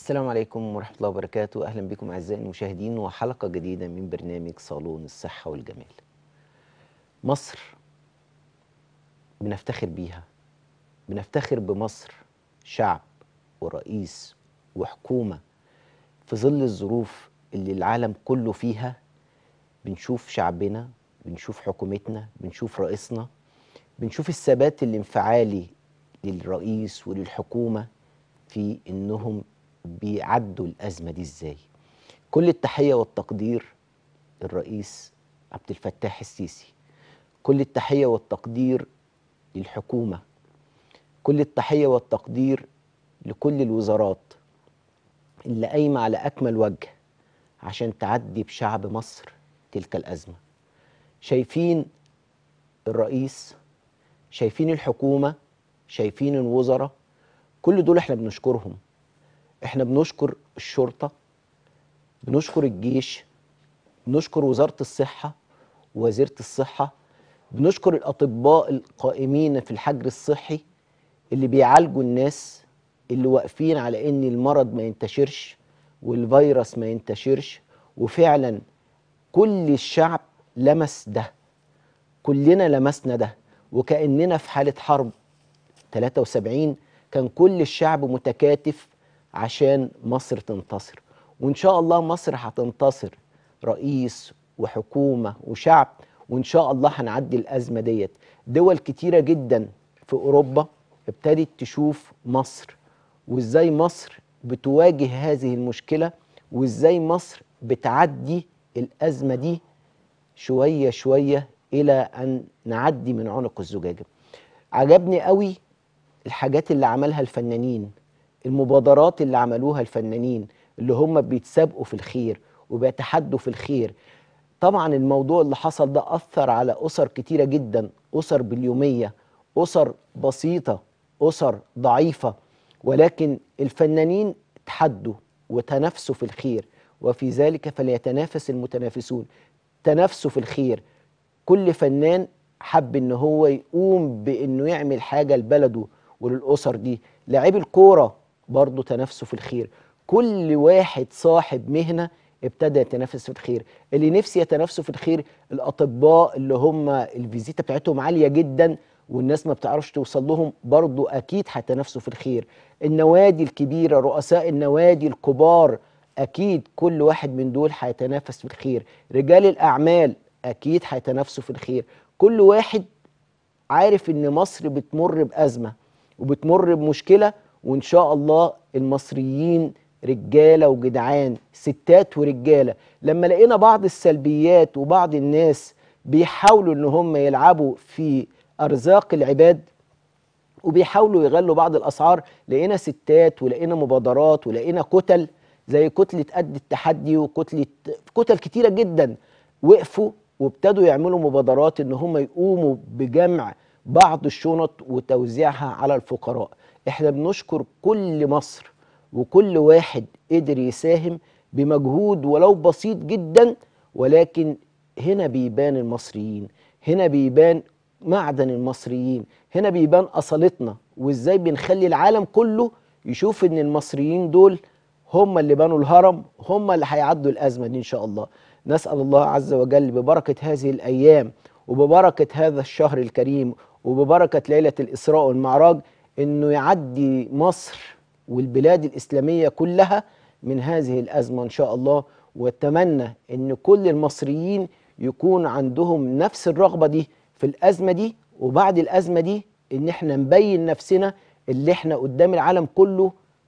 السلام عليكم ورحمة الله وبركاته أهلا بكم أعزائي المشاهدين وحلقة جديدة من برنامج صالون الصحة والجمال مصر بنفتخر بيها بنفتخر بمصر شعب ورئيس وحكومة في ظل الظروف اللي العالم كله فيها بنشوف شعبنا بنشوف حكومتنا بنشوف رئيسنا بنشوف الثبات الانفعالي للرئيس وللحكومة في انهم بيعدوا الازمه دي ازاي كل التحيه والتقدير للرئيس عبد الفتاح السيسي كل التحيه والتقدير للحكومه كل التحيه والتقدير لكل الوزارات اللي قايمه على اكمل وجه عشان تعدي بشعب مصر تلك الازمه شايفين الرئيس شايفين الحكومه شايفين الوزراء كل دول احنا بنشكرهم احنا بنشكر الشرطة بنشكر الجيش بنشكر وزارة الصحة ووزيرة الصحة بنشكر الأطباء القائمين في الحجر الصحي اللي بيعالجوا الناس اللي واقفين على ان المرض ما ينتشرش والفيروس ما ينتشرش وفعلا كل الشعب لمس ده كلنا لمسنا ده وكأننا في حالة حرب 73 كان كل الشعب متكاتف عشان مصر تنتصر وإن شاء الله مصر هتنتصر رئيس وحكومة وشعب وإن شاء الله هنعدي الأزمة ديت دول كتيرة جدا في أوروبا ابتدت تشوف مصر وإزاي مصر بتواجه هذه المشكلة وإزاي مصر بتعدي الأزمة دي شوية شوية إلى أن نعدي من عنق الزجاجة عجبني قوي الحاجات اللي عملها الفنانين المبادرات اللي عملوها الفنانين اللي هم بيتسابقوا في الخير وبيتحدوا في الخير طبعا الموضوع اللي حصل ده أثر على أسر كتيرة جدا أسر باليومية أسر بسيطة أسر ضعيفة ولكن الفنانين تحدوا وتنافسوا في الخير وفي ذلك فليتنافس المتنافسون تنافسوا في الخير كل فنان حب ان هو يقوم بانه يعمل حاجه لبلده وللاسر دي لاعبي الكوره برضه تنافسوا في الخير كل واحد صاحب مهنه ابتدى يتنافس في الخير اللي نفسي يتنافسوا في الخير الاطباء اللي هم الفيزيتا بتاعتهم عاليه جدا والناس ما بتعرفش توصل لهم برضه اكيد هيتنافسوا في الخير النوادي الكبيره رؤساء النوادي الكبار اكيد كل واحد من دول هيتنافس في الخير رجال الاعمال اكيد هيتنافسوا في الخير كل واحد عارف ان مصر بتمر بازمه وبتمر بمشكله وان شاء الله المصريين رجاله وجدعان ستات ورجاله لما لقينا بعض السلبيات وبعض الناس بيحاولوا ان هم يلعبوا في ارزاق العباد وبيحاولوا يغلوا بعض الاسعار لقينا ستات ولقينا مبادرات ولقينا كتل زي كتله قد التحدي وكتله كتل كتيره جدا وقفوا وابتدوا يعملوا مبادرات ان هم يقوموا بجمع بعض الشنط وتوزيعها على الفقراء احنا بنشكر كل مصر وكل واحد قدر يساهم بمجهود ولو بسيط جدا ولكن هنا بيبان المصريين هنا بيبان معدن المصريين هنا بيبان اصالتنا وازاي بنخلي العالم كله يشوف ان المصريين دول هم اللي بنوا الهرم هم اللي هيعدوا الازمه دي ان شاء الله نسال الله عز وجل ببركه هذه الايام وببركه هذا الشهر الكريم وببركه ليله الاسراء والمعراج انه يعدي مصر والبلاد الاسلاميه كلها من هذه الازمه ان شاء الله واتمنى ان كل المصريين يكون عندهم نفس الرغبه دي في الازمه دي وبعد الازمه دي ان احنا نبين نفسنا اللي احنا قدام العالم كله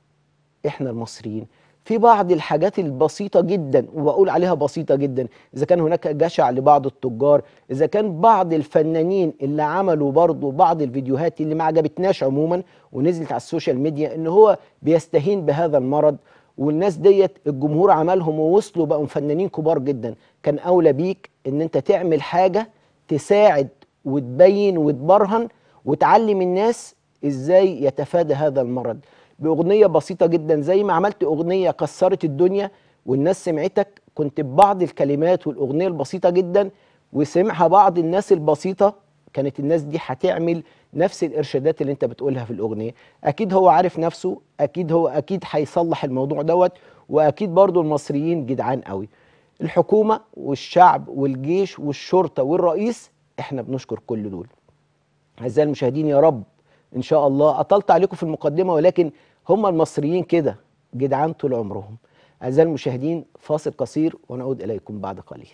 احنا المصريين في بعض الحاجات البسيطة جدا وبقول عليها بسيطة جدا إذا كان هناك جشع لبعض التجار إذا كان بعض الفنانين اللي عملوا برضو بعض الفيديوهات اللي ما عجبتناش عموما ونزلت على السوشيال ميديا إن هو بيستهين بهذا المرض والناس ديت الجمهور عملهم ووصلوا بقوا فنانين كبار جدا كان أولى بيك إن أنت تعمل حاجة تساعد وتبين وتبرهن وتعلم الناس إزاي يتفادى هذا المرض باغنيه بسيطه جدا زي ما عملت اغنيه كسرت الدنيا والناس سمعتك كنت ببعض الكلمات والاغنيه البسيطه جدا وسمعها بعض الناس البسيطه كانت الناس دي هتعمل نفس الارشادات اللي انت بتقولها في الاغنيه اكيد هو عارف نفسه اكيد هو اكيد هيصلح الموضوع دوت واكيد برضو المصريين جدعان قوي الحكومه والشعب والجيش والشرطه والرئيس احنا بنشكر كل دول اعزائي المشاهدين يا رب ان شاء الله اطلت عليكم في المقدمه ولكن هم المصريين كده جدعان طول عمرهم اعزائي المشاهدين فاصل قصير ونعود اليكم بعد قليل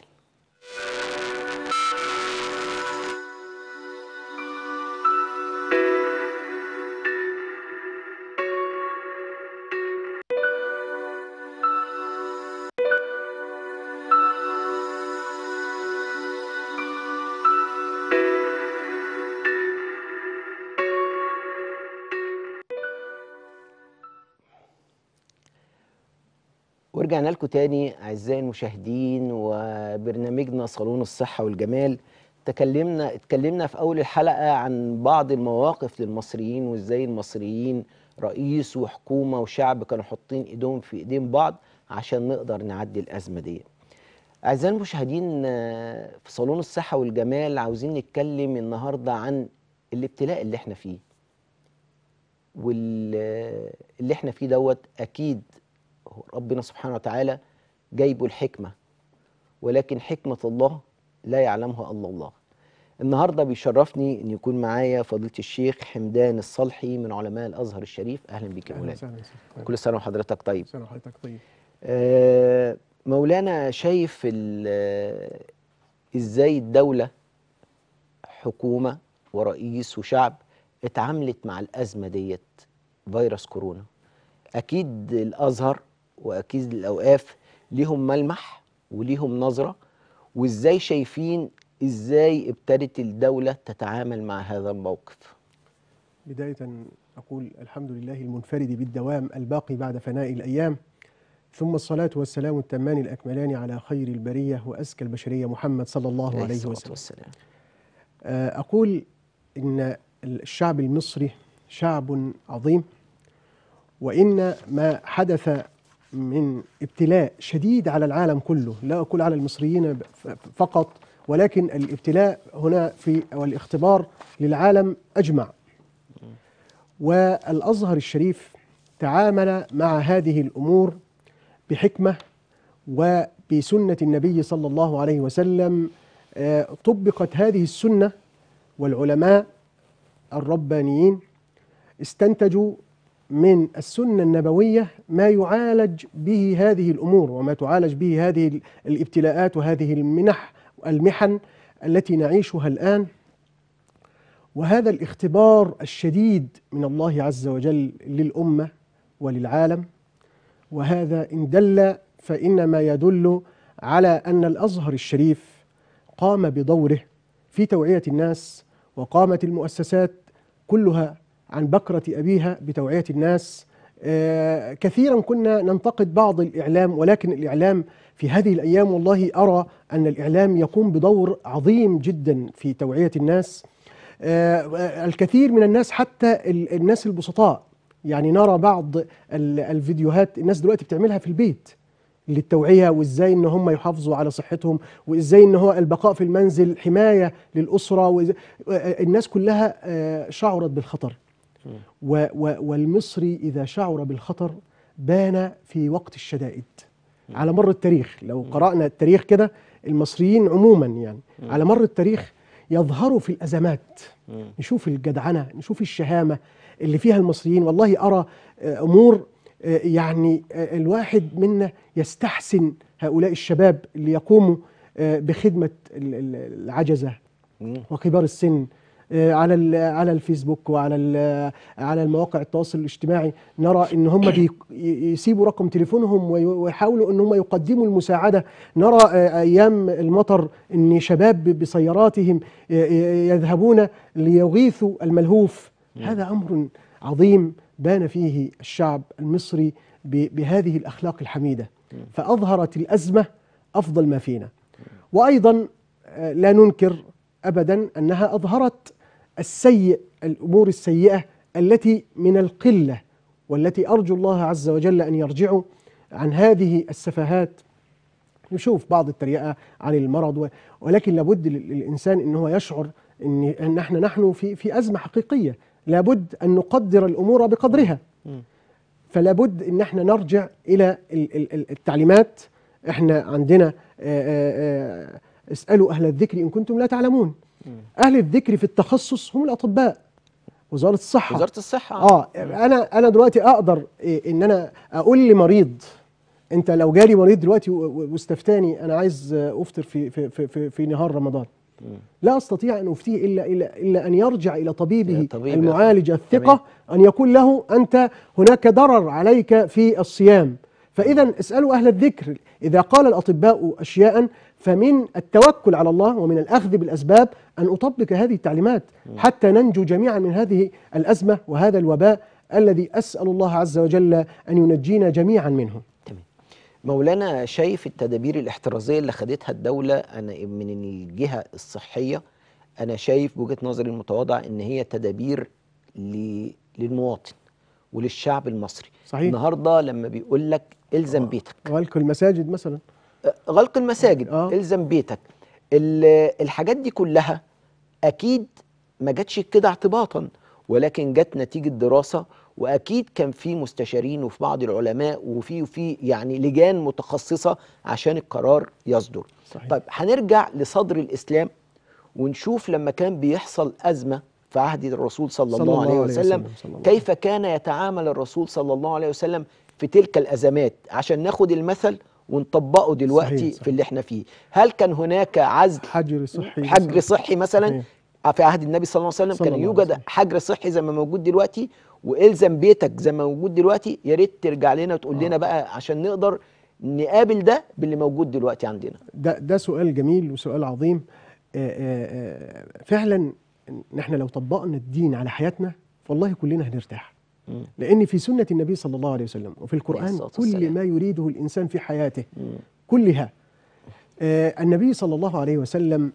ورجعنا لكم تاني اعزائي المشاهدين وبرنامجنا صالون الصحه والجمال تكلمنا اتكلمنا في اول الحلقه عن بعض المواقف للمصريين وازاي المصريين رئيس وحكومه وشعب كانوا حاطين ايدهم في ايدين بعض عشان نقدر نعدي الازمه دي. اعزائي المشاهدين آه، في صالون الصحه والجمال عاوزين نتكلم النهارده عن الابتلاء اللي احنا فيه. واللي احنا فيه دوت اكيد هو ربنا سبحانه وتعالى جايبه الحكمة ولكن حكمة الله لا يعلمها إلا الله النهاردة بيشرفني أن يكون معايا فضيلة الشيخ حمدان الصلحي من علماء الأزهر الشريف أهلا بك يا اهلا مولانا وسهلا وسهلا. كل سنة وحضرتك طيب سنة وحضرتك طيب آه، مولانا شايف ال- آه، ازاي الدولة حكومة ورئيس وشعب اتعاملت مع الأزمة ديت فيروس كورونا أكيد الأزهر وأكيد الأوقاف ليهم ملمح وليهم نظرة وازاي شايفين ازاي ابتدت الدولة تتعامل مع هذا الموقف بداية أقول الحمد لله المنفرد بالدوام الباقي بعد فناء الأيام ثم الصلاة والسلام التمان الأكملان على خير البرية وأزكى البشرية محمد صلى الله عليه الصلاة وسلم والسلام آه، أقول إن الشعب المصري شعب عظيم وإن ما حدث من ابتلاء شديد على العالم كله لا أقول على المصريين ب- ف- فقط ولكن الابتلاء هنا في أو الاختبار للعالم أجمع والأزهر الشريف تعامل مع هذه الأمور بحكمة وبسنة النبي صلى الله عليه وسلم آه، طبقت هذه السنة والعلماء الربانيين استنتجوا من السنة النبوية ما يعالج به هذه الأمور وما تعالج به هذه ال- الابتلاءات وهذه المنح المحن التي نعيشها الآن وهذا الاختبار الشديد من الله عز وجل للأمة وللعالم وهذا إن دل فإنما يدل على أن الأزهر الشريف قام بدوره في توعية الناس وقامت المؤسسات كلها عن بكرة أبيها بتوعية الناس آه، كثيرا كنا ننتقد بعض الإعلام ولكن الإعلام في هذه الأيام والله أرى أن الإعلام يقوم بدور عظيم جدا في توعية الناس آه، الكثير من الناس حتى ال- الناس البسطاء يعني نرى بعض ال- الفيديوهات الناس دلوقتي بتعملها في البيت للتوعية وازاي ان هم يحافظوا على صحتهم وازاي ان هو البقاء في المنزل حماية للأسرة وإز- آه، الناس كلها آه، شعرت بالخطر و- و- والمصري إذا شعر بالخطر بان في وقت الشدائد على مر التاريخ لو قرأنا التاريخ كده المصريين عموما يعني على مر التاريخ يظهروا في الأزمات نشوف الجدعنة نشوف الشهامة اللي فيها المصريين والله أرى آه، أمور آه، يعني آه، الواحد منا يستحسن هؤلاء الشباب اللي يقوموا آه، بخدمة ال- ال- العجزة مم. وكبار السن آه، على ال- على الفيسبوك وعلى ال- على المواقع التواصل الاجتماعي نرى ان هم بي- ي- يسيبوا رقم تليفونهم وي- ويحاولوا ان هم يقدموا المساعده نرى آه، ايام المطر ان شباب ب- بسياراتهم ي- ي- يذهبون ليغيثوا الملهوف هذا امر عظيم بان فيه الشعب المصري ب- بهذه الاخلاق الحميده فاظهرت الازمه افضل ما فينا وايضا آه، لا ننكر ابدا انها اظهرت السيء الامور السيئه التي من القله والتي ارجو الله عز وجل ان يرجعوا عن هذه السفاهات نشوف بعض التريقه عن المرض و- ولكن لابد لل- للانسان ان هو يشعر ان ان احنا نحن في في ازمه حقيقيه لابد ان نقدر الامور بقدرها مم. فلا بد ان احنا نرجع الى ال- ال- ال- التعليمات احنا عندنا آه، آه، آه، اسالوا اهل الذكر ان كنتم لا تعلمون اهل الذكر في التخصص هم الاطباء وزاره الصحه وزاره الصحه اه انا انا دلوقتي اقدر إيه ان انا اقول لمريض انت لو جالي مريض دلوقتي و- و- واستفتاني انا عايز آه، افطر في في في في, في نهار رمضان لا استطيع ان افتيه الا الا الا ان يرجع الى طبيبه إلى طبيب. المعالج الثقه تمام. ان يقول له انت هناك ضرر عليك في الصيام فاذا اسالوا اهل الذكر اذا قال الاطباء اشياء فمن التوكل على الله ومن الاخذ بالاسباب ان اطبق هذه التعليمات حتى ننجو جميعا من هذه الازمه وهذا الوباء الذي اسال الله عز وجل ان ينجينا جميعا منه تمام مولانا شايف التدابير الاحترازيه اللي خدتها الدوله انا من الجهه الصحيه انا شايف بوجهه نظري المتواضعه ان هي تدابير ل- للمواطن وللشعب المصري صحيح. النهارده لما بيقول لك الزم بيتك غلق المساجد مثلا غلق المساجد آه. الزم بيتك ال- الحاجات دي كلها اكيد ما جاتش كده اعتباطا ولكن جت نتيجه دراسه واكيد كان في مستشارين وفي بعض العلماء وفي وفي يعني لجان متخصصه عشان القرار يصدر صحيح. طيب هنرجع لصدر الاسلام ونشوف لما كان بيحصل ازمه في عهد الرسول صلى, صلى الله الله عليه عليه وسلم وسلم، صلى الله كيف كان يتعامل الرسول صلى الله عليه وسلم في تلك الازمات عشان ناخد المثل ونطبقه دلوقتي صحيح، صحيح. في اللي احنا فيه هل كان هناك عزل حجر صحي حجر مثلاً. صحي مثلا صحيح. في عهد النبي صلى الله عليه وسلم صلى كان الله عليه يوجد وسلم. حجر صحي زي ما موجود دلوقتي والزم بيتك زي ما موجود دلوقتي يا ريت ترجع لنا وتقول لنا بقى عشان نقدر نقابل ده باللي موجود دلوقتي عندنا ده ده سؤال جميل وسؤال عظيم آه، آه، آه، فعلا نحن لو طبقنا الدين على حياتنا والله كلنا هنرتاح مم. لان في سنه النبي صلى الله عليه وسلم وفي القران الصلاة كل والسلام. ما يريده الانسان في حياته مم. كلها آه، النبي صلى الله عليه وسلم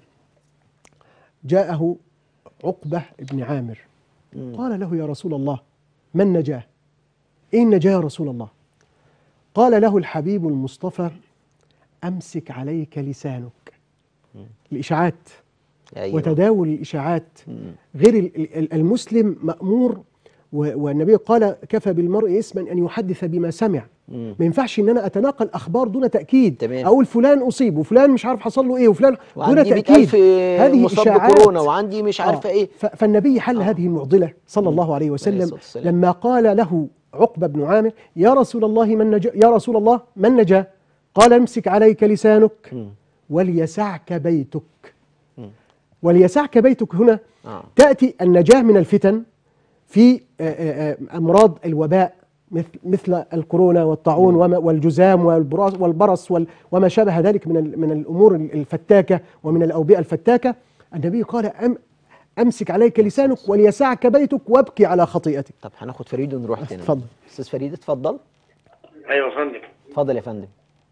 جاءه عقبه بن عامر مم. قال له يا رسول الله ما النجاه ايه النجاه يا رسول الله قال له الحبيب المصطفى امسك عليك لسانك الاشاعات ايوه وتداول الاشاعات مم. غير ال- ال- المسلم مامور و- والنبي قال كفى بالمرء اسما ان يحدث بما سمع مم. ما ينفعش ان انا اتناقل اخبار دون تاكيد تمام. اقول فلان اصيب وفلان مش عارف حصل له ايه وفلان دون وعندي 100 تاكيد ألف مصاب بكورونا وعندي مش عارفه آه. ايه ف- فالنبي حل آه. هذه المعضله صلى الله عليه عليه وسلم الصلاة والسلام. لما قال له عقبه بن عامر يا رسول الله من نجا يا رسول الله من نجا قال امسك عليك لسانك مم. وليسعك بيتك مم. وليسعك بيتك هنا آه. تأتي النجاة من الفتن في آه، آه، آه، أمراض الوباء مثل مثل الكورونا والطاعون وما- والجذام والبراس والبرص وال- وما شابه ذلك من ال- من الأمور الفتاكة ومن الأوبئة الفتاكة النبي قال أم أمسك عليك لسانك وليسعك بيتك وابكي على خطيئتك طب هناخد فريد ونروح تاني اتفضل. استاذ فريد اتفضل ايوه يا فندم اتفضل يا فندم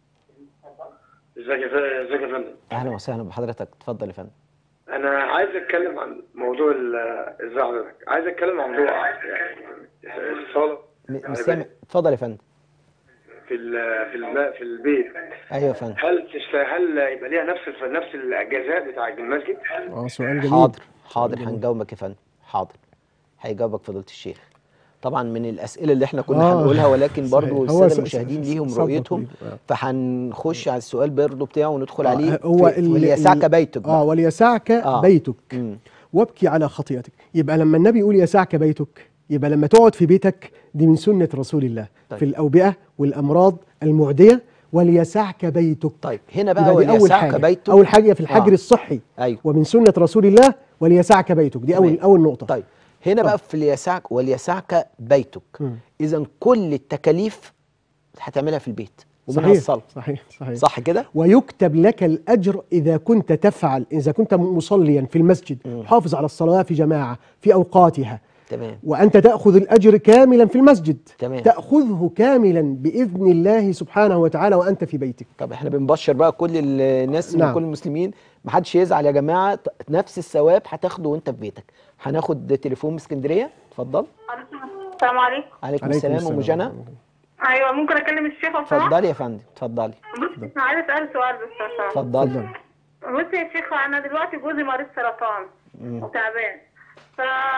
ازيك يا ف- ازيك يا فندم اهلا وسهلا بحضرتك اتفضل يا فندم انا عايز اتكلم عن موضوع ال- ازاي حضرتك عايز اتكلم عن موضوع يعني الصلاه م- يعني مش سامع اتفضل يا فندم في ال- في الم- في البيت ايوه يا فندم هل تست... هل يبقى ليها نفس الف- نفس الاجازات بتاع المسجد؟ اه سؤال جميل حاضر حاضر هنجاوبك يا فندم حاضر هيجاوبك فضيله الشيخ طبعا من الاسئله اللي احنا كنا آه، هنقولها ولكن صحيح. برضو هو الساده س- المشاهدين س- ليهم صدق رؤيتهم طبيب، آه. فهنخش على السؤال برضو بتاعه وندخل آه، عليه هو في- ال- وليسعك ال- بيتك اه بقى. وليسعك آه. بيتك مم. وابكي على خطيئتك يبقى لما النبي يقول يسعك بيتك يبقى لما تقعد في بيتك دي من سنة رسول الله طيب. في الأوبئة والأمراض المعدية وليسعك بيتك طيب هنا بقى يبقى دي أول وليسعك حاجة بيتك أول حاجة في الحجر آه. الصحي ايوه ومن سنة رسول الله وليسعك بيتك دي أول تمام. أول نقطة طيب هنا بقى في ليسعك وليسعك بيتك مم. اذا كل التكاليف هتعملها في البيت ومنها صحيح الصلاه صحيح صحيح صح كده ويكتب لك الأجر إذا كنت تفعل إذا كنت مصليا في المسجد مم. حافظ على الصلاة في جماعة في أوقاتها تمام وأنت تأخذ الأجر كاملا في المسجد تمام. تأخذه كاملا بإذن الله سبحانه وتعالى وأنت في بيتك طب احنا بنبشر بقى كل الناس نعم. وكل المسلمين محدش يزعل يا جماعه ط- نفس الثواب هتاخده وانت في بيتك هناخد تليفون من اسكندريه اتفضل السلام عليكم عليكم, عليكم السلام ام جنى ايوه ممكن اكلم الشيخ لو سمحت اتفضلي يا فندم اتفضلي بص انا عايزه اسال سؤال بس لو سمحت. اتفضلي اتفضل بص يا شيخ انا دلوقتي جوزي مريض سرطان وتعبان ف...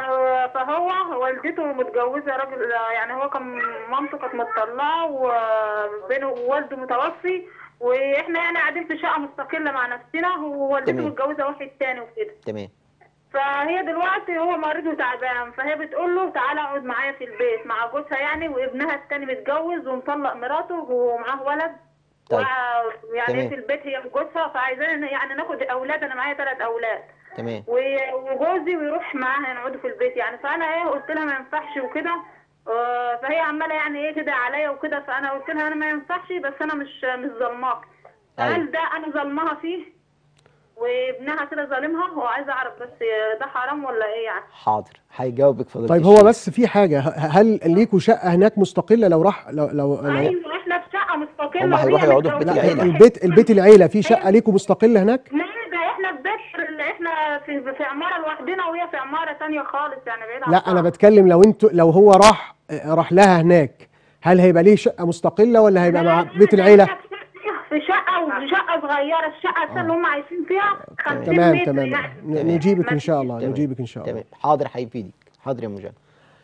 فهو والدته متجوزه راجل يعني هو كان مامته كانت مطلعه وبينه ووالده متوفي واحنا يعني قاعدين في شقه مستقله مع نفسنا ووالدته تمام. متجوزه واحد تاني وكده تمام فهي دلوقتي هو مريض وتعبان فهي بتقول له تعالى اقعد معايا في البيت مع جوزها يعني وابنها التاني متجوز ومطلق مراته ومعاه ولد طيب. وع- يعني تمام. في البيت هي وجوزها فعايزين يعني ناخد اولاد انا معايا ثلاث اولاد تمام و- وجوزي ويروح معاها نقعدوا في البيت يعني فانا ايه قلت لها ما ينفعش وكده آه، فهي عماله يعني ايه كده عليا وكده فانا قلت لها انا ما ينفعش بس انا مش مش ظلماك أيوة. هل ده انا ظلمها فيه وابنها كده ظالمها وعايزه اعرف بس ده حرام ولا ايه يعني حاضر هيجاوبك فضيله طيب الشيخ. هو بس في حاجه ه- هل ليكوا شقه هناك مستقله لو راح لو لو, لو ايوه احنا في شقه مستقله هم هيروحوا وهي يقعدوا في بيت متجوزة. العيلة. البيت البيت العيله في شقه ليكوا مستقله هناك لا ده احنا في بيت اللي احنا في في عماره لوحدنا وهي في عماره ثانيه خالص يعني بعيد عن لا انا بعض. بتكلم لو انتوا لو هو راح راح لها هناك هل هيبقى ليه شقه مستقله ولا هيبقى لا، مع لا، بيت ده العيله احنا في شقه وشقه صغيره الشقه أصلاً اللي هم عايشين فيها 50 تمام متر تمام يعني. ن- نجيبك ان ما شاء فيش- الله تمام. نجيبك ان شاء الله تمام حاضر هيفيدك حاضر يا مجاهد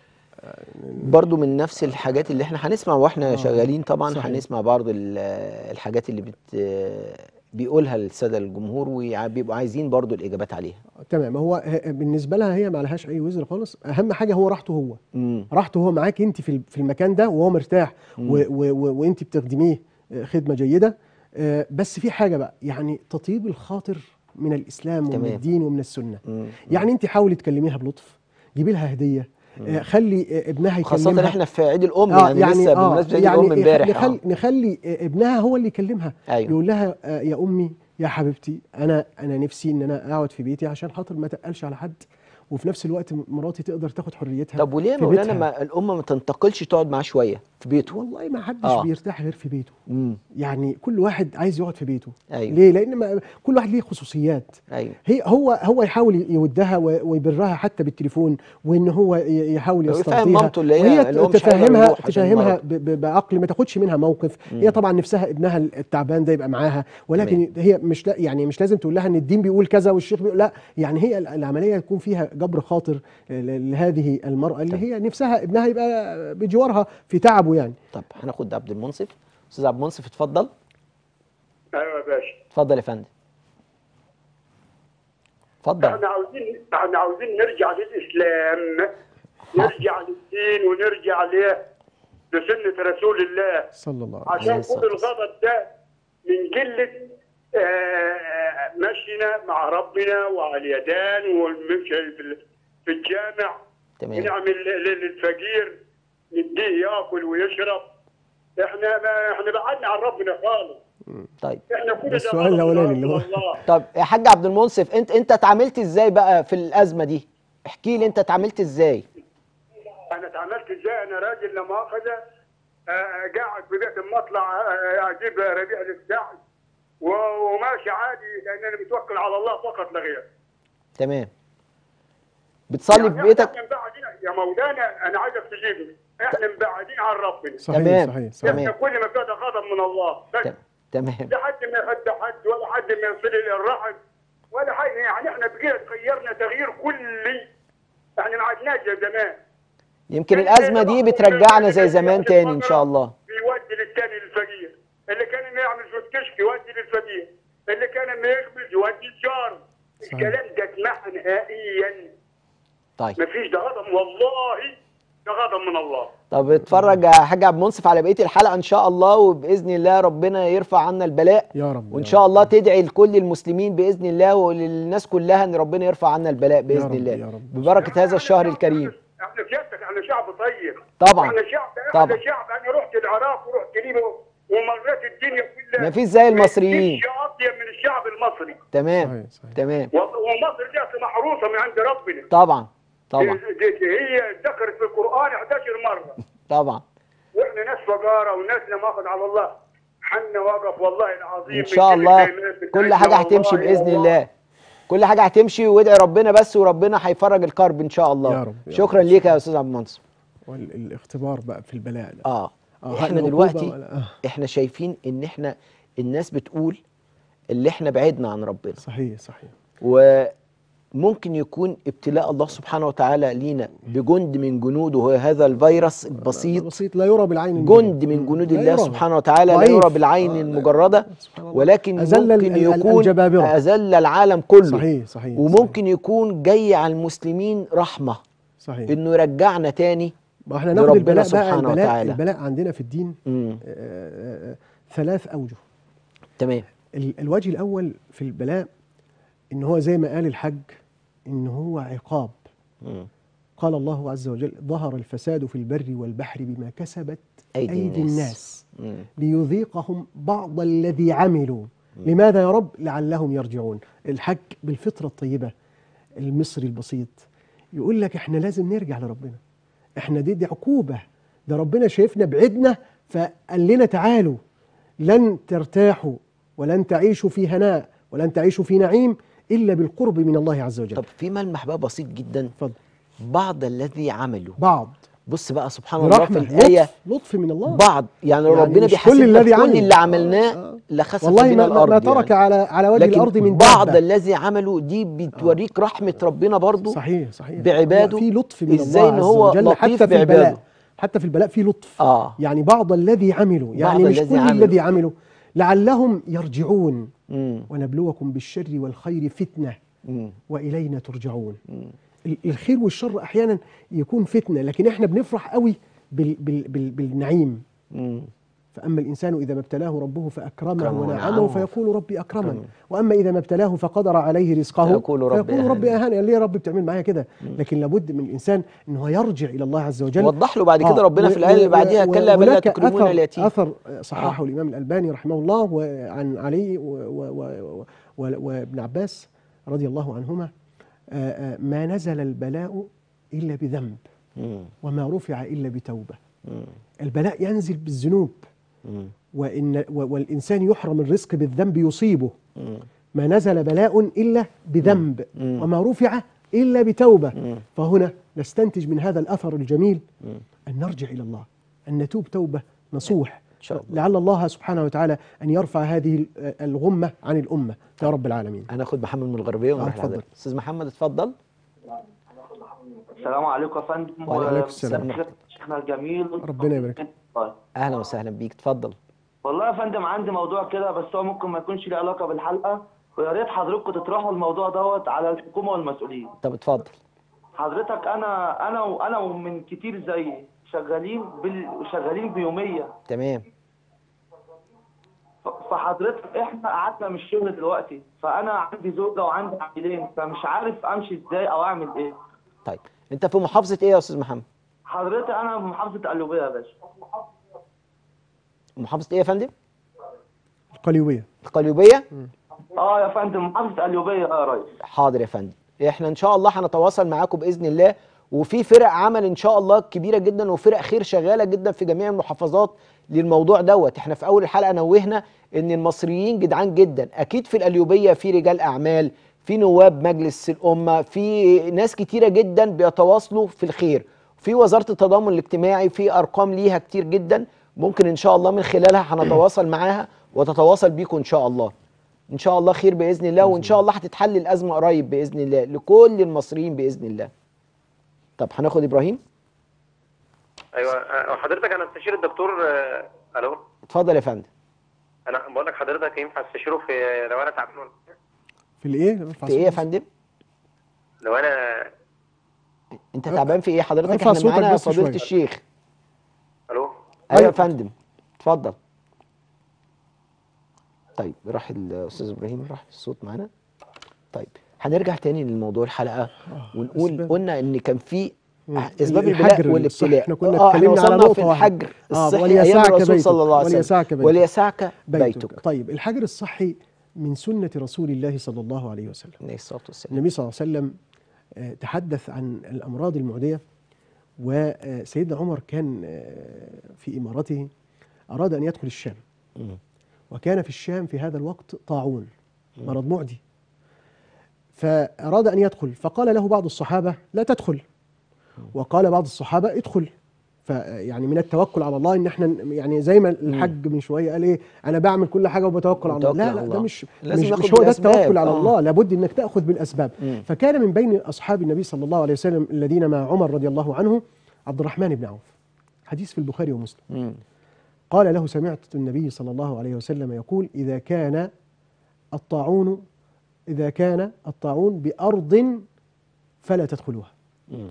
برضو من نفس الحاجات اللي احنا هنسمع واحنا شغالين طبعا صحيح. هنسمع برضو ال- الحاجات اللي بت بيقولها الساده الجمهور وبيبقوا عايزين برضو الاجابات عليها تمام هو ه- بالنسبه لها هي ما لهاش اي وزر خالص اهم حاجه هو راحته هو امم راحته هو معاك انت في ال- في المكان ده وهو مرتاح و- و- و- وانت بتخدميه آه، خدمه جيده آه، بس في حاجه بقى يعني تطيب الخاطر من الاسلام ومن تمام. الدين ومن السنه مم. يعني انت حاولي تكلميها بلطف جيبي لها هديه آه، خلي آه، ابنها خاصه يكلمها احنا في عيد الام اه يعني, يعني لسه اه بمناسبه عيد يعني الام امبارح نخلي, آه. نخلي آه، ابنها هو اللي يكلمها أيوة. يقول لها آه، يا امي يا حبيبتي انا انا نفسي ان انا اقعد في بيتي عشان خاطر ما تقلش على حد وفي نفس الوقت مراتي تقدر تاخد حريتها طب وليه يا في مولانا بيتها. ما الام ما تنتقلش تقعد معاه شويه في بيته والله ما حدش آه. بيرتاح غير في بيته امم يعني كل واحد عايز يقعد في بيته أيوة. ليه لان ما كل واحد ليه خصوصيات ايوه هي هو هو يحاول يودها و- ويبرها حتى بالتليفون وان هو ي- يحاول ويفهم يسترضيها مامته اللي هي- وهي اللي هو مش هيقدر تفهمها يروح عشان تفهمها المرض. ب- ب- بعقل ما تاخدش منها موقف هي طبعا نفسها ابنها التعبان ده يبقى معاها ولكن تمام. هي مش لا يعني مش لازم تقول لها ان الدين بيقول كذا والشيخ بيقول لا يعني هي ال- العمليه يكون فيها جبر خاطر ل- لهذه المراه اللي هي نفسها ابنها يبقى بجوارها في تعبه يعني طب هناخد عبد المنصف استاذ عبد المنصف اتفضل ايوه يا باشا اتفضل يا فندم اتفضل احنا عاوزين احنا عاوزين نرجع للاسلام نرجع للدين ونرجع ل لسنه رسول الله صلى الله عليه عشان الصلاة كل الغضب ده من قله آه، مشينا مع ربنا وعلى اليدان والمشي في ال- في الجامع تمام ونعمل ل- للفقير نديه ياكل ويشرب احنا ما احنا بعدنا عن ربنا خالص طيب احنا كل ده السؤال غضب الأولاني من اللي هو- الله. طب يا حاج عبد المنصف انت انت اتعاملت ازاي بقى في الازمه دي احكي لي انت اتعاملت ازاي انا اتعاملت ازاي انا راجل لا مؤاخذه آه، قاعد في بيت المطلع آه، اجيب ربيع للسعد و- وماشي عادي لان انا متوكل على الله فقط لا غير تمام بتصلي في يعني بيتك احنا مبعدين يا مولانا انا عايزك تجيبني احنا مبعدين عن ربنا صحيح تمام. صحيح صحيح تمام. احنا كل ما فات غضب من الله بس تم- تمام لا حد ما يحد حد ولا حد ما يصل الى الرحم ولا حاجه يعني احنا بقينا تغيرنا تغيير كلي احنا ما عدناش زي زمان يمكن الازمه دي بترجعنا زي زمان تاني ان شاء الله بيودي للتاني للفقير اللي كان ما يعمل زوج كشك يودي للفقير اللي كان ما يخبز يودي الجار صحيح. الكلام ده اتمحى نهائيا طيب مفيش ده غضب والله ده غضب من الله طب اتفرج يا حاج عبد المنصف على بقيه الحلقه ان شاء الله وباذن الله ربنا يرفع عنا البلاء يا رب وان يا شاء رب. الله تدعي لكل المسلمين باذن الله وللناس كلها ان ربنا يرفع عنا البلاء باذن رب، الله يا رب. ببركه هذا الشهر الكريم احنا سيادتك احنا شعب طيب طبعا. احنا شعب طبعا. احنا شعب انا رحت العراق ورحت ليبيا ومريت الدنيا كلها مفيش زي المصريين. مفيش اطيب من الشعب المصري تمام صحيح صحيح تمام والله ومصر دي أصل محروسه من عند ربنا طبعا طبعا دي- دي- هي ذكرت في القران 11 مره طبعا واحنا ناس فقاره وناس لا ماخذ على الله حنا واقف والله العظيم ان من شاء كل الله الكلمات كل بتاعتنا حاجه هتمشي والله باذن والله. الله كل حاجه هتمشي وادعي ربنا بس وربنا هيفرج الكرب ان شاء الله يا رب، يا شكرا رب. ليك يا استاذ عبد المنصف والاختبار بقى في البلاء ده اه آه، احنا العقوبة دلوقتي ولا- آه. احنا شايفين ان احنا الناس بتقول اللي احنا بعدنا عن ربنا صحيح صحيح ممكن يكون ابتلاء الله سبحانه وتعالى لينا بجند من جنوده وهو هذا الفيروس البسيط بسيط لا يرى بالعين المجردة. جند من جنود لا الله يرى. سبحانه وتعالى لا ضعيف. يرى بالعين آه، المجردة سبحان الله. ولكن أذل ممكن ال- ال- يكون الجبابرة. أذل العالم كله صحيح صحيح وممكن يكون جاي على المسلمين رحمة صحيح إنه يرجعنا تاني ما احنا ناخد لربنا البلاء بقى سبحانه البلاء وتعالى. البلاء عندنا في الدين مم. آه، آه، آه، ثلاث اوجه تمام ال- الوجه الاول في البلاء ان هو زي ما قال الحج ان هو عقاب مم. قال الله عز وجل ظهر الفساد في البر والبحر بما كسبت أيدي ايدي الناس. الناس مم. ليذيقهم بعض الذي عملوا لماذا يا رب لعلهم يرجعون الحج بالفطرة الطيبة المصري البسيط يقول لك احنا لازم نرجع لربنا احنا دي, دي عقوبة ده ربنا شايفنا بعدنا فقال لنا تعالوا لن ترتاحوا ولن تعيشوا في هناء ولن تعيشوا في نعيم إلا بالقرب من الله عز وجل طب في ملمح بقى بسيط جدا اتفضل بعض الذي عملوا بعض بص بقى سبحان الله في برحمة الآية لطف, لطف من الله بعض يعني, يعني ربنا مش بيحاسبنا كل الذي في كل عمل. اللي عملناه آه. لخسف والله بنا ما, ما, الأرض ما ترك يعني. على على وجه لكن الأرض من بعض دابة. الذي عملوا دي بتوريك رحمة ربنا برضو صحيح صحيح بعباده هو في لطف من إزاي الله إن عز هو وجل لطيف حتى في بعباده. البلاء حتى في البلاء في لطف آه يعني بعض الذي عملوا يعني بعض مش الذي كل عملوا. الذي عملوا لعلهم يرجعون مم. ونبلوكم بالشر والخير فتنة مم. وإلينا ترجعون مم. ال- الخير والشر أحيانا يكون فتنة لكن احنا بنفرح قوي بال بال بال بالنعيم مم. فأما الإنسان إذا ما ابتلاه ربه فأكرمه أكرمه ونعمه ونعمه. فيقول ربي أكرمن أكرمن. وأما إذا ما ابتلاه فقدر عليه رزقه فيقول ربي فيقول ربي أهانن. أهانن ليه يا رب بتعمل معايا كده لكن لابد من الإنسان أنه يرجع إلى الله عز وجل وضح له بعد كده آه، ربنا و- في الآية اللي و- بعديها و- كلا بل لا وهناك تكرمون أثر اليتيم أثر صححه الإمام الألباني رحمه الله وعن علي و- و- و- و- وابن عباس رضي الله عنهما آه، آه، ما نزل البلاء إلا بذنب مم. وما رفع إلا بتوبة مم. البلاء ينزل بالذنوب مم. وإن و- والإنسان يحرم الرزق بالذنب يصيبه مم. ما نزل بلاء إلا بذنب مم. وما رفع إلا بتوبة مم. فهنا نستنتج من هذا الأثر الجميل مم. أن نرجع إلى الله أن نتوب توبة نصوح إن شاء الله لعل الله سبحانه وتعالى أن يرفع هذه الغمة عن الأمة يا رب العالمين هناخد محمد من الغربية ونروح آه، اتفضل. لحضرتك أستاذ محمد اتفضل السلام عليكم يا فندم وعليكم السلام. ومساء شيخنا الجميل ربنا يبارك. طيب. أهلا وسهلا بيك اتفضل والله يا فندم عندي موضوع كده بس هو ممكن ما يكونش له علاقه بالحلقه ويا ريت حضرتكم تطرحوا الموضوع دوت على الحكومه والمسؤولين طب اتفضل حضرتك انا انا وانا ومن كتير زيي شغالين بال... شغالين بيوميه تمام ف- فحضرتك احنا قعدنا من الشغل دلوقتي فانا عندي زوجه وعندي عيلين فمش عارف امشي ازاي او اعمل ايه طيب أنت في محافظة إيه يا أستاذ محمد؟ حضرتك انا في محافظه قليوبيه يا باشا محافظة إيه يا فندم؟ القليوبية القليوبية؟ اه يا فندم محافظه قليوبيه يا ريس حاضر يا فندم احنا ان شاء الله هنتواصل معاكم باذن الله وفي فرق عمل ان شاء الله كبيره جدا وفرق خير شغاله جدا في جميع المحافظات للموضوع دوت احنا في اول الحلقه نوهنا ان المصريين جدعان جدا اكيد في القليوبيه في رجال اعمال في نواب مجلس الامه في ناس كتيره جدا بيتواصلوا في الخير في وزاره التضامن الاجتماعي في ارقام ليها كتير جدا ممكن ان شاء الله من خلالها هنتواصل معاها وتتواصل بيكم ان شاء الله ان شاء الله خير باذن الله وان شاء الله هتتحل الازمه قريب باذن الله لكل المصريين باذن الله طب هناخد ابراهيم ايوه أه، حضرتك انا استشير الدكتور أه، الو اتفضل يا فندم انا بقول لك حضرتك ينفع استشيره في لو انا تعبان ولا حاجة؟ في الإيه؟ ارفع في ايه يا صوتك. فندم لو انا انت تعبان في ايه حضرتك ارفع احنا صوتك معانا بس فضيله شوية. الشيخ الو ايوه يا أيوة. فندم اتفضل طيب راح الاستاذ ابراهيم راح الصوت معانا طيب هنرجع تاني للموضوع الحلقه ونقول أسباب. قلنا ان كان في مم. اسباب الحجر البلاء الصحي. والابتلاء احنا كنا آه، احنا اتكلمنا على وصلنا نقطة في واحدة. الحجر آه، الصحي وليسعك ايام الرسول بيتك. صلى الله عليه وسلم وليسعك بيتك. وليسعك بيتك. بيتك طيب الحجر الصحي من سنة رسول الله صلى الله عليه وسلم عليه الصلاه والسلام النبي صلى الله عليه وسلم آه، تحدث عن الأمراض المعدية وسيدنا عمر كان آه، في إمارته أراد أن يدخل الشام مم. وكان في الشام في هذا الوقت طاعون مرض معدي فأراد أن يدخل فقال له بعض الصحابة لا تدخل وقال بعض الصحابة ادخل فيعني من التوكل على الله ان احنا ن- يعني زي ما الحاج من شويه قال ايه انا بعمل كل حاجه وبتوكل على الله وتوكل لا على لا الله. ده مش لازم مش, ناخد مش هو ده بالأسباب. التوكل على آه. الله لابد انك تاخذ بالاسباب مم. فكان من بين اصحاب النبي صلى الله عليه وسلم الذين مع عمر رضي الله عنه عبد الرحمن بن عوف حديث في البخاري ومسلم مم. قال له سمعت النبي صلى الله عليه وسلم يقول إذا كان الطاعون إذا كان الطاعون بأرض فلا تدخلوها مم.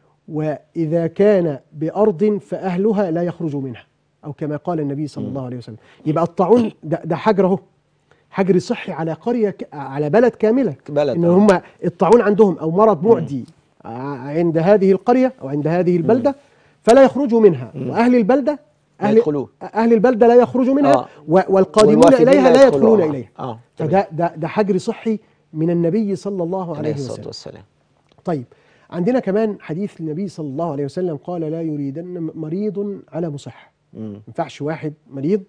وإذا كان بأرض فأهلها لا يخرجوا منها أو كما قال النبي صلى الله عليه وسلم يبقى الطاعون ده, ده حجر اهو حجر صحي على قرية ك- على بلد كاملة بلد، إن آه. هم الطاعون عندهم أو مرض معدي ع- عند هذه القرية أو عند هذه البلدة فلا يخرجوا منها وأهل البلدة لا أهل, يدخلوه. أهل البلدة لا يخرجوا منها آه. و- والقادمون والوافدين إليها لا يدخلون آه. إليها اه تمام. فده ده, ده حجر صحي من النبي صلى الله عليه عليه الصلاه وسلم والسلام طيب عندنا كمان حديث النبي صلى الله عليه وسلم قال لا يريدن مريض على مصح مم. ما ينفعش واحد مريض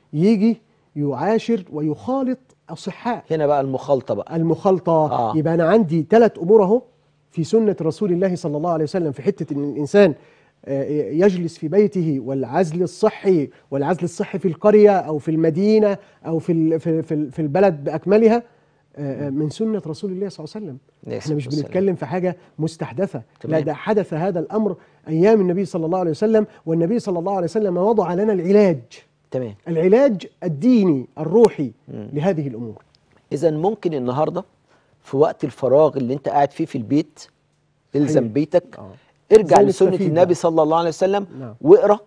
يجي يعاشر ويخالط الصحاء هنا بقى المخالطه بقى المخالطة آه. يبقى أنا عندي ثلاث أمور أهو في سنة رسول الله صلى الله عليه وسلم في حتة إن الإنسان آه، يجلس في بيته والعزل الصحي والعزل الصحي في القرية أو في المدينة أو في ال- في في في البلد بأكملها آه، آه، من سنة رسول الله صلى الله عليه وسلم عليه احنا مش الصلاة والسلام. بنتكلم في حاجة مستحدثة لا تمام. ده حدث هذا الأمر أيام النبي صلى الله عليه وسلم والنبي صلى الله عليه وسلم وضع لنا العلاج تمام العلاج الديني الروحي لهذه الأمور اذا ممكن النهارده في وقت الفراغ اللي انت قاعد فيه في البيت الزم صحيح. بيتك آه. ارجع إزاي لسنه نستفيد النبي بقى؟ صلى الله عليه وسلم نعم. واقرا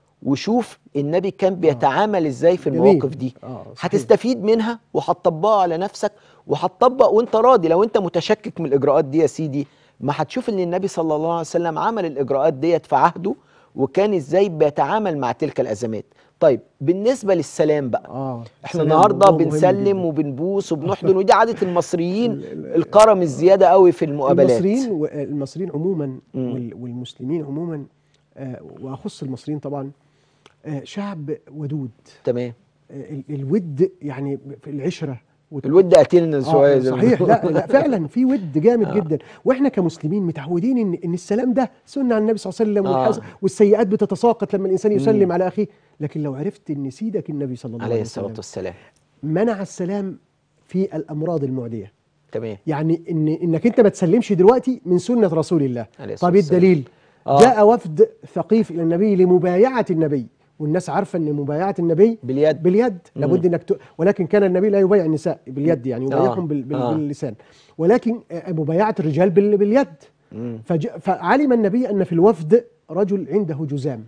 وشوف النبي كان بيتعامل ازاي في جميل. المواقف دي آه، صحيح. هتستفيد منها وهتطبقها على نفسك وهتطبق وانت راضي لو انت متشكك من الاجراءات دي يا سيدي ما هتشوف ان النبي صلى الله عليه وسلم عمل الاجراءات ديت في عهده وكان ازاي بيتعامل مع تلك الازمات طيب بالنسبه للسلام بقى آه احنا السلام النهارده موضوع مهم بنسلم جداً. وبنبوس وبنحضن ودي عاده المصريين الكرم الزياده قوي في المقابلات المصريين و- المصريين عموما مم. وال- والمسلمين عموما آه، واخص المصريين طبعا آه، شعب ودود تمام آه، ال- الود يعني في العشره وت- الود قاتلنا شويه آه زي ما صحيح بيقولوا. لا لا فعلا في ود جامد آه. جدا واحنا كمسلمين متعودين ان ان السلام ده سنه عن النبي صلى الله عليه وسلم آه. والحس- والسيئات بتتساقط لما الانسان يسلم مم. على اخيه لكن لو عرفت ان سيدك النبي صلى الله عليه عليه الصلاه وسلم والسلام منع السلام في الامراض المعديه تمام يعني ان انك انت ما تسلمش دلوقتي من سنه رسول الله عليه الصلاة طب والسلام. الدليل آه. جاء وفد ثقيف الى النبي لمبايعه النبي والناس عارفه ان مبايعه النبي باليد باليد مم. لابد انك ت... ولكن كان النبي لا يبايع النساء باليد يعني يبايعهم آه. بال... بال... آه. باللسان ولكن آه، مبايعه الرجال بال... باليد مم. فج... فعلم النبي ان في الوفد رجل عنده جزام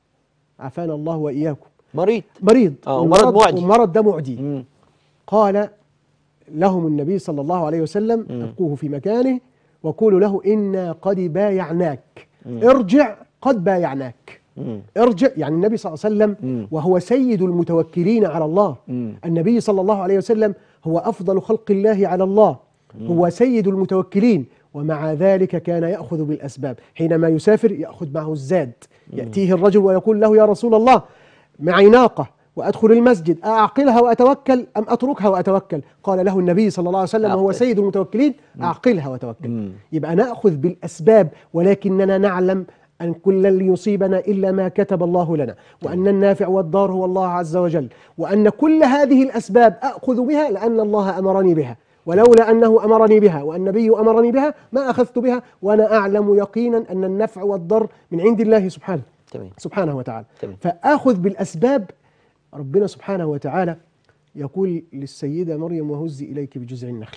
عافانا الله واياكم مريض مريض آه، ومرض معدي. والمرض ده معدي مم. قال لهم النبي صلى الله عليه وسلم مم. ابقوه في مكانه وقولوا له إنا قد بايعناك ارجع قد بايعناك مم. ارجع يعني النبي صلى الله عليه وسلم مم. وهو سيد المتوكلين على الله مم. النبي صلى الله عليه وسلم هو أفضل خلق الله على الله هو سيد المتوكلين ومع ذلك كان يأخذ بالأسباب حينما يسافر يأخذ معه الزاد يأتيه الرجل ويقول له يا رسول الله معي ناقة وأدخل المسجد أعقلها وأتوكل أم أتركها وأتوكل قال له النبي صلى الله عليه وسلم وهو أعقل. سيد المتوكلين أعقلها وتوكل مم. يبقى نأخذ بالأسباب ولكننا نعلم أن كل اللي يصيبنا إلا ما كتب الله لنا وأن النافع والضار هو الله عز وجل وأن كل هذه الأسباب أخذ بها لأن الله أمرني بها ولولا أنه أمرني بها والنبي أمرني بها ما أخذت بها وأنا أعلم يقينا أن النفع والضر من عند الله سبحانه تمام سبحانه وتعالى تمام. فآخذ بالأسباب ربنا سبحانه وتعالى يقول للسيدة مريم وهزي إليك بجذع النخلة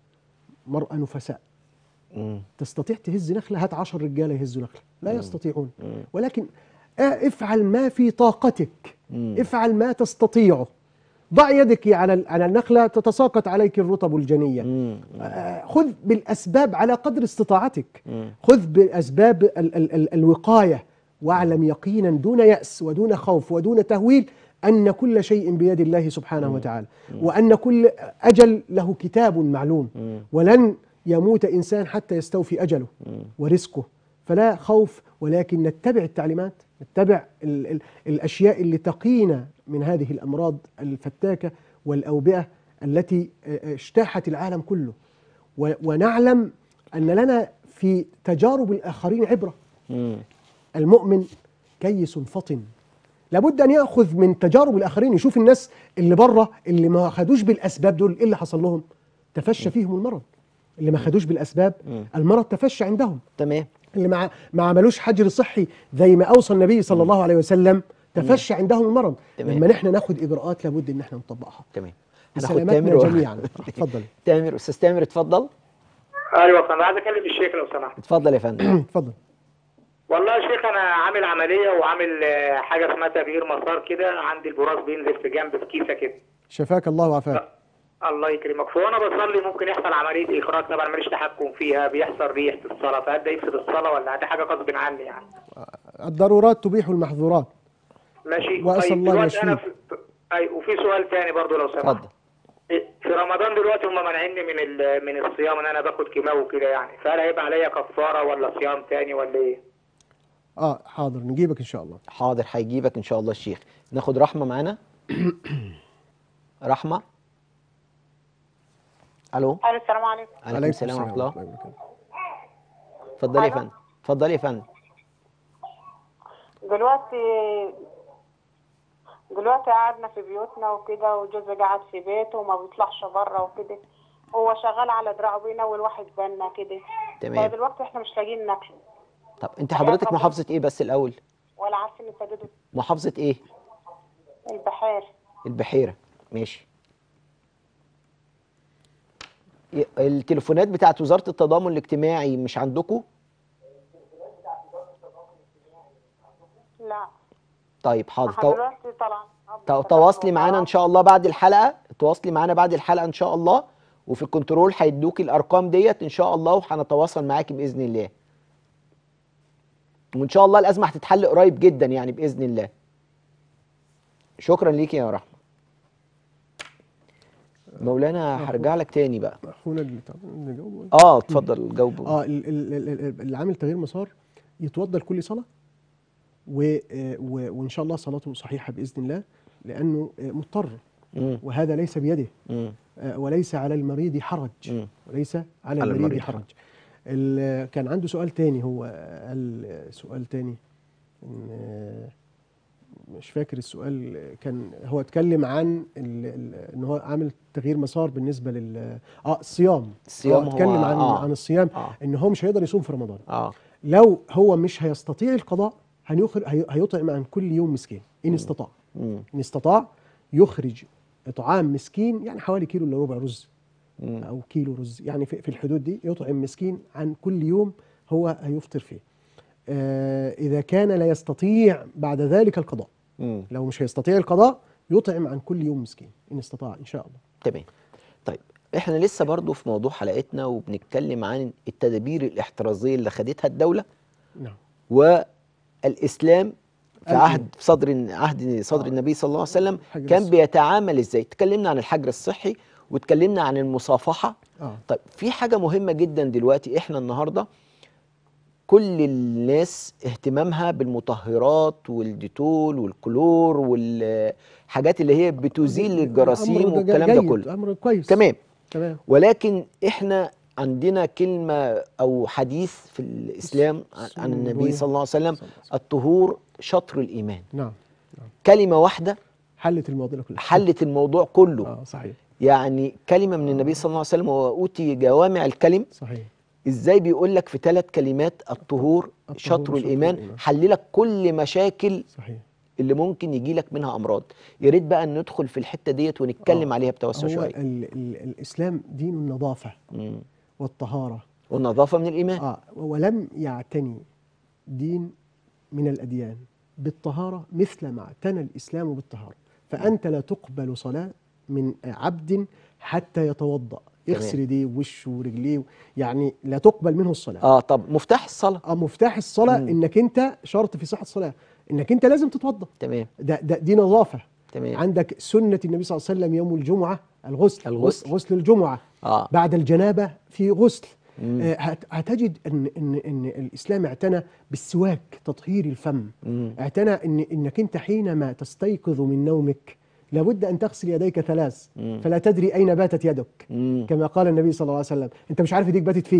مرأة نفساء مم. تستطيع تهز نخلة هات عشر رجالة يهزوا نخلة لا يستطيعون ولكن آه، افعل ما في طاقتك مم. افعل ما تستطيعه ضع يدك على ال- على النخلة تتساقط عليك الرطب الجنية مم. آه، خذ بالأسباب على قدر استطاعتك مم. خذ بالأسباب ال ال ال الوقاية واعلم يقينا دون يأس ودون خوف ودون تهويل أن كل شيء بيد الله سبحانه وتعالى وأن كل أجل له كتاب معلوم مم. ولن يموت إنسان حتى يستوفي أجله ورزقه فلا خوف ولكن نتبع التعليمات نتبع ال ال الأشياء اللي تقينا من هذه الأمراض الفتاكة والأوبئة التي آه، اجتاحت العالم كله و- ونعلم أن لنا في تجارب الآخرين عبرة مم. المؤمن كيس فطن لابد ان ياخذ من تجارب الاخرين يشوف الناس اللي بره اللي ما خدوش بالاسباب دول ايه اللي حصل لهم تفشى فيهم المرض اللي ما خدوش بالاسباب المرض تفشى عندهم تمام اللي ما ما عملوش حجر صحي زي ما اوصى النبي صلى الله عليه وسلم تفشى عندهم المرض تمام. لما نحن ناخد اجراءات لابد ان احنا نطبقها تمام هناخد بسلامتنا تامر و- جميعا اتفضل تامر استاذ تامر اتفضل ايوه انا عايز اكلم الشيخ لو سمحت اتفضل يا فندم اتفضل والله يا شيخ انا عامل عمليه وعامل آه، حاجه اسمها تغيير مسار كده عندي البراز بينزل في جنب في كيسه كده شفاك الله وعافاك الله يكرمك فوانا بصلي ممكن يحصل عمليه اخراج طبعا ماليش تحكم فيها بيحصل ريح في الصلاه فهل ده يفسد الصلاه ولا دي حاجه غصب عني يعني الضرورات تبيح المحظورات ماشي وأسأل الله أن دلوقتي انا يشفيك. في... اي وفي سؤال تاني برضو لو سمحت اتفضل في رمضان دلوقتي هم مانعيني من ال... من الصيام ان انا باخد كيماوي كده يعني فهل هيبقى عليا كفاره ولا صيام تاني ولا ايه؟ اه حاضر نجيبك ان شاء الله حاضر هيجيبك ان شاء الله الشيخ ناخد رحمه معانا رحمه الو الو السلام عليكم عليكم السلام ورحمه الله وبركاته. اتفضلي يا ألو. فندم اتفضلي يا فندم دلوقتي دلوقتي قعدنا في بيوتنا وكده وجوزي قاعد في بيته وما بيطلعش بره وكده هو شغال على دراعه بينول واحد بالنا كده تمام فدلوقتي احنا مش لاقيين ناكل طب انت حضرتك محافظه ايه بس الاول ولا عارفين نسدد محافظه ايه البحار البحيره ماشي ي- التليفونات بتاعت وزاره التضامن الاجتماعي مش عندكم لا طيب حاضر احنا تو- دلوقتي طالعين تو- تواصلي معانا ان شاء الله بعد الحلقه تواصلي معانا بعد الحلقه ان شاء الله وفي الكنترول هيدوكي الارقام ديت ان شاء الله وهنتواصل معاكي باذن الله وان شاء الله الازمه هتتحل قريب جدا يعني باذن الله شكرا ليكي يا رحمه مولانا هرجع لك تاني بقى اخونا اللي طب نجاوبه اه اتفضل جاوب اه ال- ال- ال- ال- اللي عامل تغيير مسار يتوضا لكل صلاه و آه، و- وان شاء الله صلاته صحيحه باذن الله لانه آه، مضطر مم. وهذا ليس بيده مم. آه، وليس على المريض حرج مم. وليس على, على المريض, المريض حرج ال- كان عنده سؤال تاني هو قال سؤال تاني إن آه، مش فاكر السؤال كان هو اتكلم عن ال- ال- ان هو عامل تغيير مسار بالنسبه لل اه الصيام الصيام هو هو- اتكلم عن آه. عن الصيام آه. ان هو مش هيقدر يصوم في رمضان اه لو هو مش هيستطيع القضاء هيخر هي- هيطعم عن كل يوم مسكين ان استطاع مم. ان استطاع يخرج اطعام مسكين يعني حوالي كيلو الا ربع رز مم. او كيلو رز يعني في, في الحدود دي يطعم مسكين عن كل يوم هو هيفطر فيه آه اذا كان لا يستطيع بعد ذلك القضاء مم. لو مش هيستطيع القضاء يطعم عن كل يوم مسكين ان استطاع ان شاء الله تمام طيب احنا لسه برضو في موضوع حلقتنا وبنتكلم عن التدابير الاحترازيه اللي خدتها الدوله نعم والاسلام في الإيمان. عهد في صدر عهد صدر آه. النبي صلى الله عليه وسلم حجر كان الصحي. بيتعامل ازاي اتكلمنا عن الحجر الصحي واتكلمنا عن المصافحه اه طيب في حاجه مهمه جدا دلوقتي احنا النهارده كل الناس اهتمامها بالمطهرات والديتول والكلور والحاجات اللي هي بتزيل الجراثيم أمر والكلام ده جيد، كله امر كويس تمام تمام ولكن احنا عندنا كلمة أو حديث في الإسلام عن- سنة عن النبي نبوية. صلى الله عليه وسلم صلى الله عليه وسلم. الطهور شطر الإيمان نعم كلمة واحدة حلت المواضيع كلها حلت الموضوع كله اه صحيح يعني كلمة من النبي صلى الله عليه وسلم وأوتي جوامع الكلم صحيح إزاي بيقول لك في ثلاث كلمات الطهور الطهور شطر شطر الإيمان الإيمان. حللك كل مشاكل صحيح اللي ممكن يجي لك منها أمراض يا ريت بقى أن ندخل في الحتة ديت ونتكلم آه. عليها بتوسع هو شوية ال ال الاسلام دين النظافه مم. والطهاره والنظافة من الإيمان اه ولم يعتني دين من الاديان بالطهاره مثل ما اعتنى الاسلام بالطهاره فانت لا تقبل صلاه من عبد حتى يتوضا يغسل ايديه ووشه ورجليه يعني لا تقبل منه الصلاه آه طب مفتاح الصلاة اه مفتاح الصلاه مم. انك انت شرط في صحه الصلاه انك انت لازم تتوضا تمام ده, ده دي نظافه تمام عندك سنه النبي صلى الله عليه وسلم يوم الجمعه الغسل الغسل. غسل الجمعه اه بعد الجنابه في غسل مم. آه، هت- هتجد ان ان ان الاسلام اعتنى بالسواك تطهير الفم مم. اعتنى ان انك انت حينما تستيقظ من نومك لابد ان تغسل يديك ثلاث مم. فلا تدري اين باتت يدك مم. كما قال النبي صلى الله عليه وسلم انت مش عارف ايديك باتت فين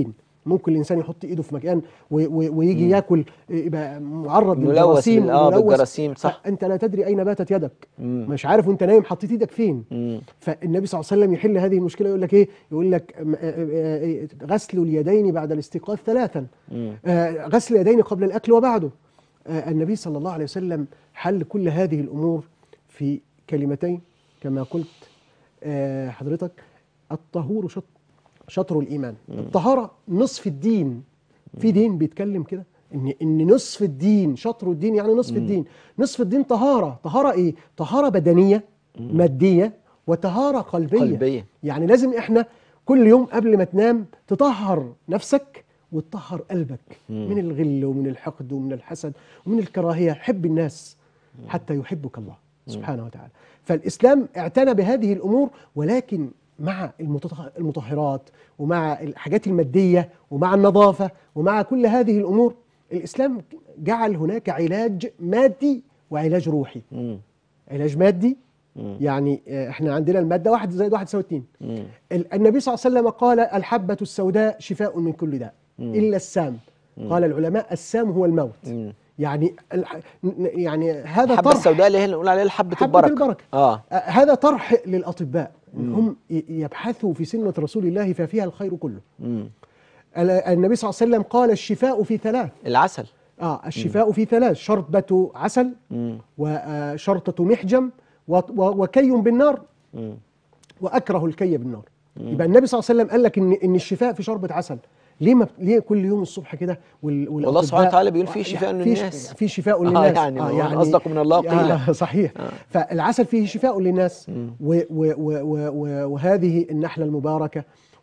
ممكن الانسان يحط ايده في مكان و- و- ويجي ياكل يبقى معرض ملوث للجراثيم بال- آه، وملوث. بالجراثيم، صح. فانت لا تدري اين باتت يدك مم. مش عارف وانت نايم حطيت ايدك فين مم. فالنبي صلى الله عليه وسلم يحل هذه المشكله يقول لك ايه يقول لك م- آه، آه، آه، غسل اليدين بعد الاستيقاظ ثلاثا مم. آه، غسل اليدين قبل الاكل وبعده آه، النبي صلى الله عليه وسلم حل كل هذه الامور في كلمتين كما قلت آه، حضرتك الطهور شط شطر الايمان الطهاره نصف الدين في دين بيتكلم كده ان ان نصف الدين شطر الدين يعني نصف الدين نصف الدين طهاره طهاره ايه طهاره بدنيه ماديه وطهاره قلبيه قلبية. يعني لازم احنا كل يوم قبل ما تنام تطهر نفسك وتطهر قلبك من الغل ومن الحقد ومن الحسد ومن الكراهيه حب الناس حتى يحبك الله سبحانه وتعالى فالاسلام اعتنى بهذه الامور ولكن مع المتطه- المطهرات ومع الحاجات الماديه ومع النظافه ومع كل هذه الامور الاسلام جعل هناك علاج مادي وعلاج روحي مم. علاج مادي مم. يعني آه، احنا عندنا الماده واحد زائد واحد يساوي اتنين مم. ال- النبي صلى الله عليه وسلم قال الحبة السوداء شفاء من كل داء إلا السام قال العلماء السام هو الموت مم. يعني الح- ن- يعني هذا الحبة طرح السوداء اللي هي اللي نقول عليها حبة, حبة البركة البركة. اه آه، هذا طرح للأطباء هم ي- يبحثوا في سنة رسول الله ففيها الخير كله مم. ال- النبي صلى الله عليه وسلم قال الشفاء في ثلاث العسل اه الشفاء في ثلاث شربة عسل مم. وشرطة محجم و- و- وكي بالنار مم. واكره الكي بالنار يبقى النبي صلى الله عليه وسلم قال لك ان ان الشفاء في شربة عسل ليه ما ليه كل يوم الصبح كده وال والله سبحانه والأطباء- وتعالى بيقول فيه شفاء في ش- للناس. في شفاء آه، للناس يعني ومن أصدق من الله قيلا. آه صحيح فالعسل فيه شفاء للناس و و و و و وهذه النحلة المباركة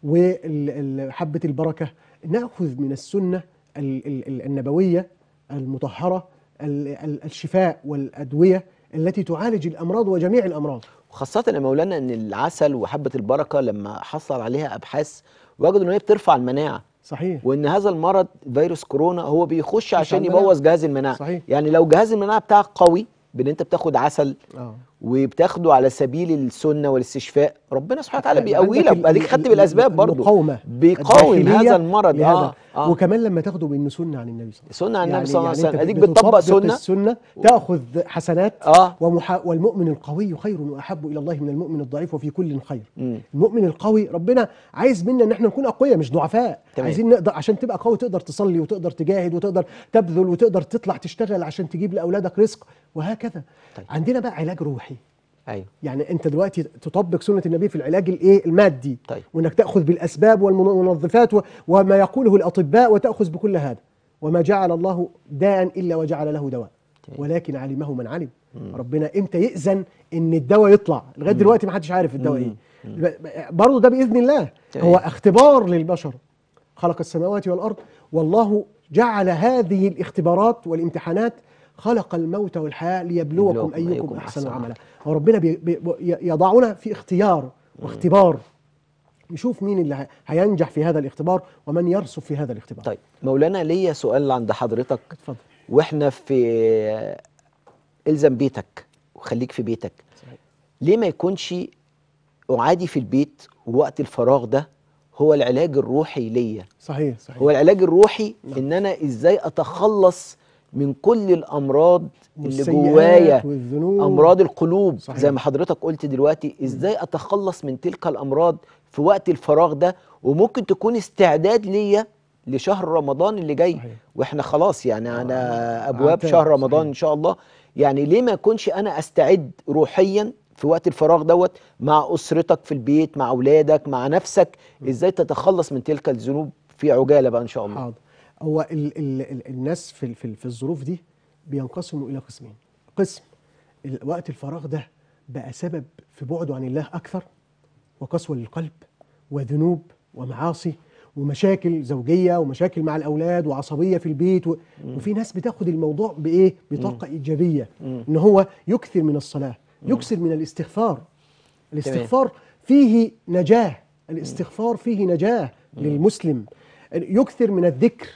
وحبة البركة نأخذ من السنة ال- ال- ال- النبوية المطهرة ال- ال- الشفاء والأدوية التي تعالج الأمراض وجميع الأمراض وخاصة يا مولانا ان العسل وحبة البركة لما حصل عليها ابحاث وجدوا ان هي بترفع المناعة صحيح وان هذا المرض فيروس كورونا هو بيخش عشان المناعة. يبوظ جهاز المناعة صحيح. يعني لو جهاز المناعة بتاعك قوي بان انت بتاخد عسل اه وبتاخده على سبيل السنة والاستشفاء ربنا سبحانه وتعالى عندك بيقوي لك ال- اديك ال- خدت ال- بالاسباب برضه المقاومة بيقاوم الداخلية هذا المرض لهذا. اه, آه. وكمان لما تاخده بانه سنه عن النبي صلى الله عليه وسلم سنة عن النبي صلى الله عليه يعني وسلم أنت اديك بتطبق بتطبق سنة السنه تاخذ حسنات اه ومحا والمؤمن القوي خير واحب الى الله من المؤمن الضعيف وفي كل خير مم. المؤمن القوي ربنا عايز منا ان احنا نكون اقوياء مش ضعفاء تمام. عايزين نقدر عشان تبقى قوي تقدر تصلي وتقدر تجاهد وتقدر تبذل وتقدر تطلع تشتغل عشان تجيب لاولادك رزق وهكذا طيب. عندنا بقى علاج روحي ايوه يعني انت دلوقتي تطبق سنه النبي في العلاج الايه المادي طيب. وانك تاخذ بالاسباب والمنظفات و- وما يقوله الاطباء وتاخذ بكل هذا وما جعل الله داء الا وجعل له دواء طيب. ولكن علمه من علم ربنا امتى ياذن ان الدواء يطلع لغايه دلوقتي ما حدش عارف الدواء ايه برضه ده باذن الله تمام. هو اختبار للبشر خلق السماوات والارض والله جعل هذه الاختبارات والامتحانات خلق الموت والحياه ليبلوكم ليبلوكم ايكم أيكم احسن أحسن عملا وربنا بي بي يضعنا في اختيار واختبار يشوف مين اللي ه- هينجح في هذا الاختبار ومن يرسب في هذا الاختبار طيب مولانا ليا سؤال عند حضرتك اتفضل واحنا في الزم بيتك وخليك في بيتك صحيح. ليه ما يكونش اعادي في البيت ووقت الفراغ ده هو العلاج الروحي ليا صحيح صحيح هو العلاج الروحي ان انا ازاي اتخلص من كل الامراض اللي والسيئات جوايا والذنوب. امراض القلوب صحيح. زي ما حضرتك قلت دلوقتي ازاي اتخلص من تلك الامراض في وقت الفراغ ده وممكن تكون استعداد ليا لشهر رمضان اللي جاي صحيح. واحنا خلاص يعني على ابواب عتاب، شهر رمضان صحيح. ان شاء الله يعني ليه ما يكونش انا استعد روحيا في وقت الفراغ دوت مع اسرتك في البيت مع اولادك مع نفسك ازاي تتخلص من تلك الذنوب في عجاله بقى ان شاء الله حاضر هو ال ال ال الناس في ال- في, ال- في الظروف دي بينقسموا الى قسمين قسم ال- وقت الفراغ ده بقى سبب في بعده عن الله اكثر وقسوه للقلب وذنوب ومعاصي ومشاكل زوجيه ومشاكل مع الاولاد وعصبيه في البيت و... وفي ناس بتاخد الموضوع بايه بطاقه ايجابيه ان هو يكثر من الصلاه يكثر من الاستغفار الاستغفار فيه نجاه الاستغفار فيه نجاه للمسلم يكثر من الذكر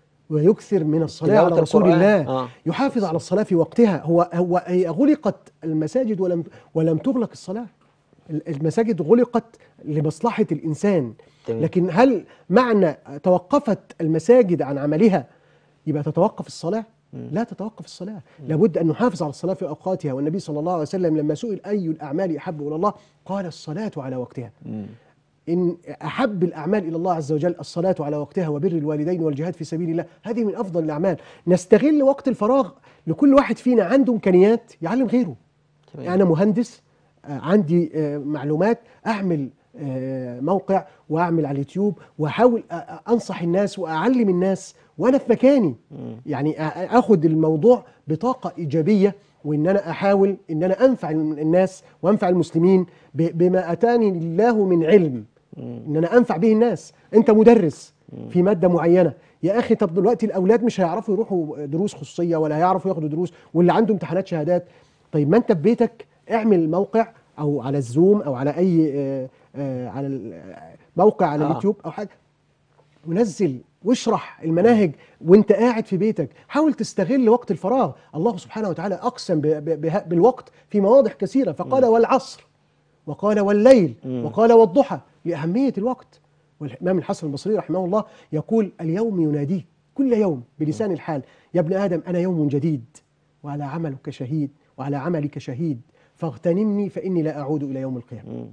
ويكثر من الصلاة تلاوة على رسول القرآن. الله آه. يحافظ على الصلاة في وقتها هو هو هي غلقت المساجد ولم ولم تغلق الصلاة المساجد غلقت لمصلحة الإنسان تمام. لكن هل معنى توقفت المساجد عن عملها يبقى تتوقف الصلاة؟ لا تتوقف الصلاة لابد أن نحافظ على الصلاة في أوقاتها والنبي صلى الله عليه وسلم لما سئل أي الأعمال أحب إلى الله قال الصلاة على وقتها إن أحب الأعمال إلى الله عز وجل الصلاة على وقتها وبر الوالدين والجهاد في سبيل الله هذه من أفضل الأعمال نستغل وقت الفراغ لكل واحد فينا عنده إمكانيات يعلم غيره تمام. يعني أنا مهندس آه، عندي آه، معلومات أعمل آه، موقع وأعمل على اليوتيوب وأحاول أ- أ- أنصح الناس وأعلم الناس وأنا في مكاني يعني أ- أ- أخد الموضوع بطاقة إيجابية وإن أنا أحاول إن أنا أنفع الناس وأنفع المسلمين ب- بما أتاني الله من علم ان انا انفع به الناس انت مدرس في ماده معينه يا اخي طب دلوقتي الاولاد مش هيعرفوا يروحوا دروس خصوصيه ولا هيعرفوا ياخدوا دروس واللي عنده امتحانات شهادات طيب ما انت في بيتك اعمل موقع او على الزوم او على اي آه، آه، على ال- آه، موقع على آه. اليوتيوب او حاجه ونزل واشرح المناهج وانت قاعد في بيتك حاول تستغل وقت الفراغ الله سبحانه وتعالى اقسم ب- ب- به- بالوقت في مواضع كثيره فقال والعصر وقال والليل وقال والضحى لأهمية الوقت والإمام الحسن البصري رحمه الله يقول اليوم يناديك كل يوم بلسان الحال يا ابن آدم أنا يوم جديد وعلى عملك شهيد وعلى عملك شهيد فاغتنمني فإني لا أعود إلى يوم القيامة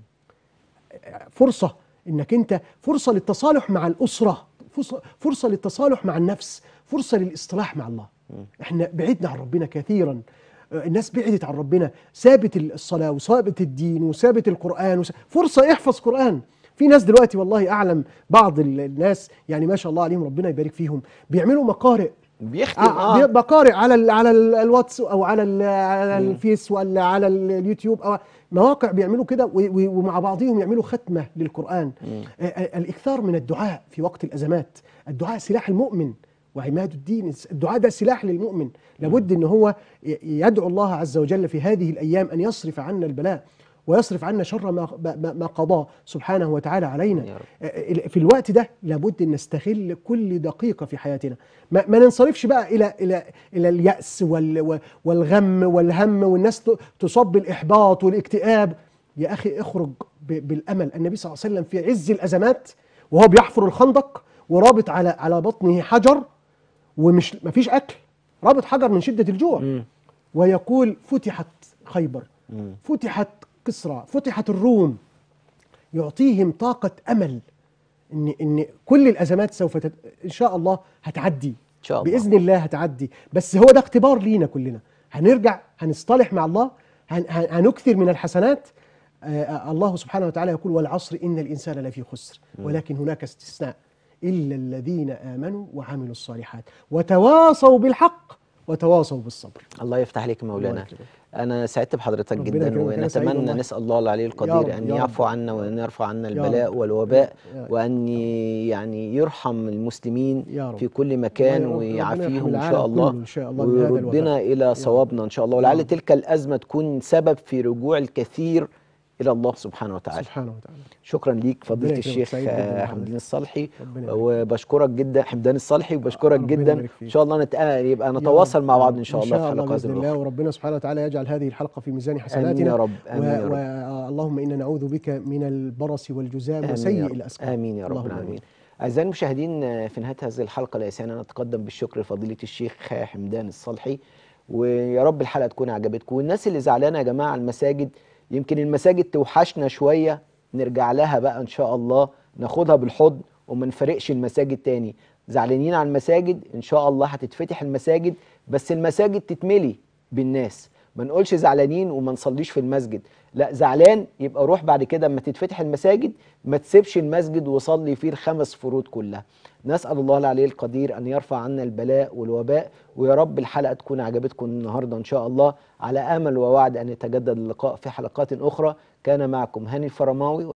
فرصة انك انت فرصة للتصالح مع الأسرة فرصة, فرصة للتصالح مع النفس فرصة للإصلاح مع الله احنا بعدنا عن ربنا كثيرا آه، الناس بعدت عن ربنا سابت الصلاة وسابت الدين وسابت القرآن وس... فرصة احفظ قرآن في ناس دلوقتي والله أعلم بعض ال- الناس يعني ما شاء الله عليهم ربنا يبارك فيهم بيعملوا مقارئ بيختم آه اه بقارئ على ال على ال الواتس او على ال على الفيس ولا على ال- اليوتيوب او مواقع بيعملوا كده و- و- ومع بعضهم يعملوا ختمه للقران آه، آه، الاكثار من الدعاء في وقت الازمات الدعاء سلاح المؤمن وعماد الدين الدعاء ده سلاح للمؤمن لابد ان هو ي- يدعو الله عز وجل في هذه الايام ان يصرف عنا البلاء ويصرف عنا شر ما ما- ما قضاه سبحانه وتعالى علينا يا رب. آه، في الوقت ده لابد ان نستغل كل دقيقه في حياتنا ما, ما ننصرفش بقى الى الى الى الياس وال والغم والهم والناس ت- تصاب بالاحباط والاكتئاب يا اخي اخرج ب- بالامل النبي صلى الله عليه وسلم في عز الازمات وهو بيحفر الخندق ورابط على على بطنه حجر ومش مفيش اكل رابط حجر من شده الجوع ويقول فتحت خيبر فتحت كسرى فتحت الروم يعطيهم طاقة أمل إن إن كل الأزمات سوف تت... إن شاء الله هتعدي إن شاء الله. بإذن الله هتعدي بس هو ده اختبار لينا كلنا هنرجع هنصطلح مع الله هن... هن- هنكثر من الحسنات آه آه، الله سبحانه وتعالى يقول والعصر إن الإنسان لفي خسر ولكن هناك استثناء إلا الذين آمنوا وعملوا الصالحات وتواصوا بالحق وتواصوا بالصبر الله يفتح عليك يا مولانا الله يكرمك. انا سعدت بحضرتك ربنا جدا يكرمك، أنا سعيد ونتمنى والله. نسال الله العلي رب، القدير ان يا يعفو رب. عنا وان يرفع عنا يا البلاء رب. والوباء يا رب. وان يعني يرحم المسلمين يا رب. في كل مكان الله يرحم- ربنا ويعافيهم يرحم ان شاء العالم الله كله إن شاء الله من هذا الوباء. ويردنا الى صوابنا ان شاء الله ولعل رب. تلك الازمه تكون سبب في رجوع الكثير الى الله سبحانه وتعالى سبحانه وتعالى شكرا ليك فضيله يكرمك، الشيخ سعيد جداً آه، بحضرتك. حمدين الصالحي ربنا يبارك وبشكرك جدا حمدان الصالحي وبشكرك ربنا جدا يبارك فيك. ان شاء الله نتق... يبقى يا نتواصل رب. مع بعض ان شاء الله في حلقات بإذن الله اخرى وربنا سبحانه وتعالى يجعل هذه الحلقة في ميزان حسناتنا آمين يا رب، آمين يا رب. اللهم إنا نعوذ بك من البرص والجذام آمين يا وسيء رب. الأسقام امين يا رب اللهم العالمين اعزائي المشاهدين آه، في نهايه هذه الحلقه لا يسعنا ان نتقدم بالشكر لفضيله الشيخ حمدان الصالحي ويا رب الحلقه تكون عجبتكم والناس اللي زعلانه يا جماعه على المساجد يمكن المساجد توحشنا شويه نرجع لها بقى ان شاء الله ناخدها بالحضن وما نفرقش المساجد تاني زعلانين على المساجد ان شاء الله هتتفتح المساجد بس المساجد تتملي بالناس ما نقولش زعلانين وما نصليش في المسجد لا زعلان يبقى روح بعد كده اما تتفتح المساجد ما تسيبش المسجد وصلي فيه الخمس فروض كلها نسأل الله العلي القدير أن يرفع عنا البلاء والوباء ويا رب الحلقة تكون عجبتكم النهاردة إن شاء الله على أمل ووعد أن يتجدد اللقاء في حلقات أخرى كان معكم هاني الفرماوي